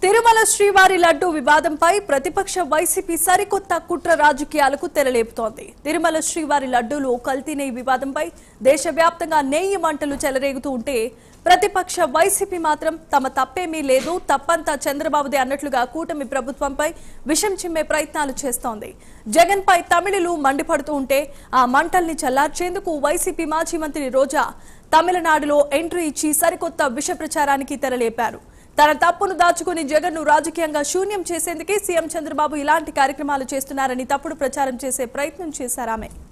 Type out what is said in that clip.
తిరుమల శ్రీవారి లడ్డు వివాదంపై ప్రతిపక్ష వైసీపీ సరికొత్త కుట్ర రాజకీయాలకు తెరలేపుతోంది తిరుమల శ్రీవారి లడ్డూలు కల్తీ నెయ్యి వివాదంపై దేశవ్యాప్తంగా నెయ్యి మంటలు చెలరేగుతూ ఉంటే ప్రతిపక్ష వైసీపీ మాత్రం తమ తప్పేమీ లేదు తప్పంతా చంద్రబాబుదే అన్నట్లుగా కూటమి ప్రభుత్వంపై విషం చిమ్మే ప్రయత్నాలు చేస్తోంది జగన్ పై తమిళులు మండిపడుతూ ఉంటే ఆ మంటల్ని చల్లార్చేందుకు వైసీపీ మాజీ మంత్రి రోజా తమిళనాడులో ఎంట్రీ ఇచ్చి సరికొత్త విష ప్రచారానికి తెరలేపారు తన తప్పును దాచుకుని జగన్ ను రాజకీయంగా శూన్యం చేసేందుకే సీఎం చంద్రబాబు ఇలాంటి కార్యక్రమాలు చేస్తున్నారని తప్పుడు ప్రచారం చేసే ప్రయత్నం చేశారామె